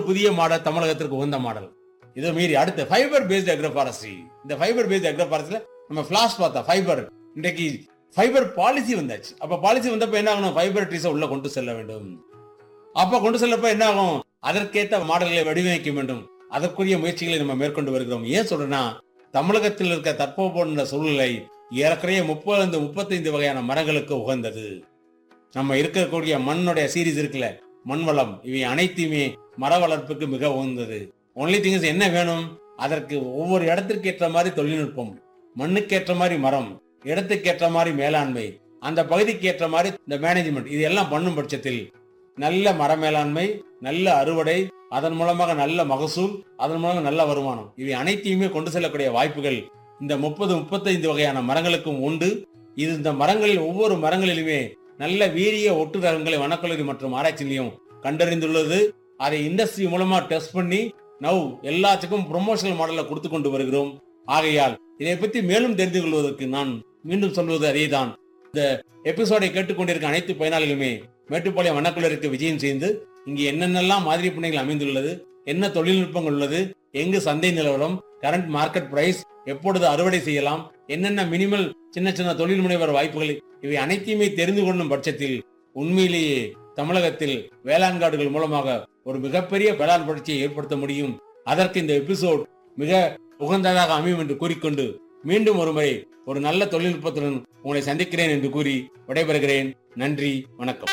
புதிய மாடல் தமிழகத்திற்கு உகந்த மாடல் இதை மீறி அடுத்து ஃபைபர் பேஸ்ட் அக்ரோபாரஸ்ட்ரி இந்த ஃபைபர் பேஸ்ட் அக்ரோபாரஸ்ட்ரியில நம்ம ஃபிளாஷ் பார்த்தா ஃபைபர் இன்றைக்கு ஃபைபர் பாலிசி வந்தாச்சு அப்ப பாலிசி வந்தப்ப என்ன ஆகணும் ஃபைபர் ட்ரீஸை உள்ள கொண்டு செல்ல வேண்டும் அப்ப கொண்டு செல்லப்ப என்ன ஆகும் அதற்கேற்ற மாடல்களை வடிவமைக்க வேண்டும் அதற்குரிய முயற்சிகளை நம்ம மேற்கொண்டு வருகிறோம் ஏன் சொல்றேன்னா தமிழகத்தில் இருக்க தற்போதைய சூழ்நிலை ஏறக்குறைய முப்பது முப்பத்தைந்து வகையான மரங்களுக்கு உகந்தது நம்ம இருக்கக்கூடிய மண்ணுடைய சீரீஸ் இருக்குல்ல மண் வளம் இவை அனைத்துமே மர வளர்ப்புக்கு மிக உகந்தது ஒன்லி திங்ஸ் என்ன வேணும் அதற்கு ஒவ்வொரு இடத்திற்கு ஏற்ற மாதிரி தொழில்நுட்பம் மண்ணுக்கு ஏற்ற மாதிரி மரம் இடத்துக்கு ஏற்ற மாதிரி மேலாண்மை அந்த பகுதிக்கு ஏற்ற மாதிரி இந்த மேனேஜ்மெண்ட் இது எல்லாம் பண்ணும் பட்சத்தில் நல்ல மர மேலாண்மை நல்ல அறுவடை அதன் மூலமாக நல்ல மகசூல் அதன் மூலமாக நல்ல வருமானம் இவை அனைத்தையுமே கொண்டு செல்லக்கூடிய வாய்ப்புகள் இந்த முப்பது முப்பத்தைந்து வகையான மரங்களுக்கும் உண்டு இது இந்த மரங்களில் ஒவ்வொரு மரங்களிலுமே நல்ல வீரிய ஒட்டு ரகங்களை வனக்கல்லூரி மற்றும் ஆராய்ச்சி நிலையம் கண்டறிந்துள்ளது அதை இண்டஸ்ட்ரி மூலமா டெஸ்ட் பண்ணி நவ் எல்லாத்துக்கும் ப்ரொமோஷனல் மாடல்ல கொடுத்து கொண்டு வருகிறோம் ஆகையால் இதை பற்றி மேலும் தெரிந்து கொள்வதற்கு நான் மீண்டும் சொல்வது அதேதான் இந்த எபிசோடை கேட்டுக்கொண்டிருக்க அனைத்து பயனாளிகளுமே மேட்டுப்பாளையம் வனக்குள்ளருக்கு விஜயம் செய்து இங்கு என்னென்னலாம் மாதிரி பண்ணைகள் அமைந்துள்ளது என்ன தொழில்நுட்பங்கள் உள்ளது எங்கு சந்தை நிலவரம் கரண்ட் மார்க்கெட் பிரைஸ் எப்பொழுது அறுவடை செய்யலாம் என்னென்ன மினிமல் சின்ன சின்ன தொழில் முனைவர் வாய்ப்புகள் இவை அனைத்தையுமே தெரிந்து கொள்ளும் பட்சத்தில் உண்மையிலேயே தமிழகத்தில் வேளாண் காடுகள் மூலமாக ஒரு மிகப்பெரிய வேளாண் புரட்சியை ஏற்படுத்த முடியும் அதற்கு இந்த எபிசோட் மிக உகந்ததாக அமையும் என்று கூறிக்கொண்டு மீண்டும் ஒருமுறை ஒரு நல்ல தொழில்நுட்பத்துடன் உங்களை சந்திக்கிறேன் என்று கூறி விடைபெறுகிறேன் நன்றி வணக்கம்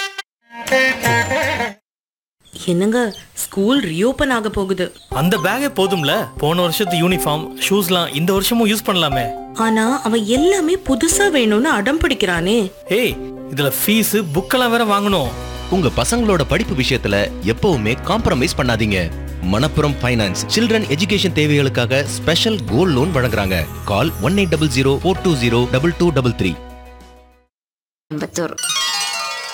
என்னங்க ஸ்கூல் ரீஓபன் ஆக போகுது அந்த பேக்கே போதும்ல போன வருஷத்து யூனிஃபார்ம் ஷூஸ்லாம் இந்த வருஷமும் யூஸ் பண்ணலாமே ஆனா அவன் எல்லாமே புதுசா வேணும்னு அடம் பிடிக்கிறானே ஏய் இதுல ஃபீஸ் புக்கெல்லாம் வேற வாங்கணும் உங்க பசங்களோட படிப்பு விஷயத்துல எப்பவுமே காம்ப்ரமைஸ் பண்ணாதீங்க மணப்புரம் ஃபைனான்ஸ் சில்ட்ரன் எஜுகேஷன் தேவைகளுக்காக ஸ்பெஷல் கோல்ட் லோன் வழங்குறாங்க call one eight double zero four two zero double two double three Coimbatore